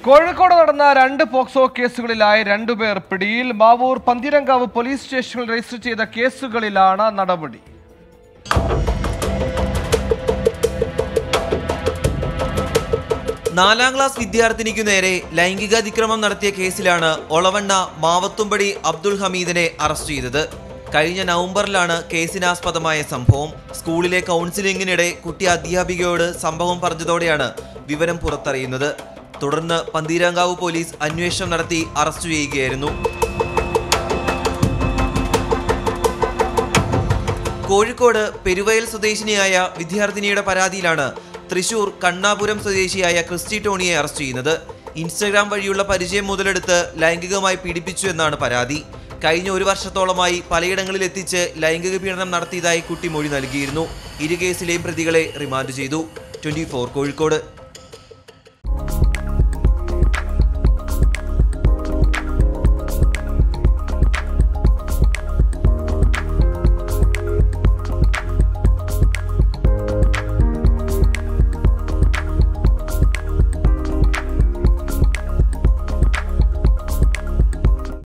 കോഴിക്കോട് നടന്ന രണ്ട് പോക്സോ കേസുകളിലായി രണ്ടുപേർ പിടിയിൽ മാവൂർ പന്തിരങ്കാവ് പോലീസ് സ്റ്റേഷനിൽ രജിസ്റ്റർ ചെയ്ത കേസുകളിലാണ് നടപടി നാലാം ക്ലാസ് വിദ്യാർത്ഥിനിക്കു നേരെ ലൈംഗികാതിക്രമം നടത്തിയ കേസിലാണ് ഒളവണ്ണ മാവത്തുംപടി അബ്ദുൾ ഹമീദിനെ അറസ്റ്റ് ചെയ്തത് കഴിഞ്ഞ നവംബറിലാണ് കേസിനാസ്പദമായ സംഭവം സ്കൂളിലെ കൗൺസിലിംഗിനിടെ കുട്ടി അധ്യാപികയോട് സംഭവം പറഞ്ഞതോടെയാണ് വിവരം പുറത്തറിയുന്നത് തുടർന്ന് പന്തീരാങ്കാവ് പോലീസ് അന്വേഷണം നടത്തി അറസ്റ്റ് ചെയ്യുകയായിരുന്നു കോഴിക്കോട് പെരുവയൽ സ്വദേശിനിയായ വിദ്യാർത്ഥിനിയുടെ പരാതിയിലാണ് തൃശൂർ കണ്ണാപുരം സ്വദേശിയായ ക്രിസ്റ്റി ടോണിയെ അറസ്റ്റ് ചെയ്യുന്നത് ഇൻസ്റ്റഗ്രാം വഴിയുള്ള പരിചയം മുതലെടുത്ത് ലൈംഗികമായി പീഡിപ്പിച്ചു എന്നാണ് പരാതി കഴിഞ്ഞ ഒരു വർഷത്തോളമായി പലയിടങ്ങളിൽ എത്തിച്ച് ലൈംഗിക പീഡനം നടത്തിയതായി കുട്ടി മൊഴി നൽകിയിരുന്നു ഇരു കേസിലെയും പ്രതികളെ റിമാൻഡ് ചെയ്തു ട്വന്റി കോഴിക്കോട്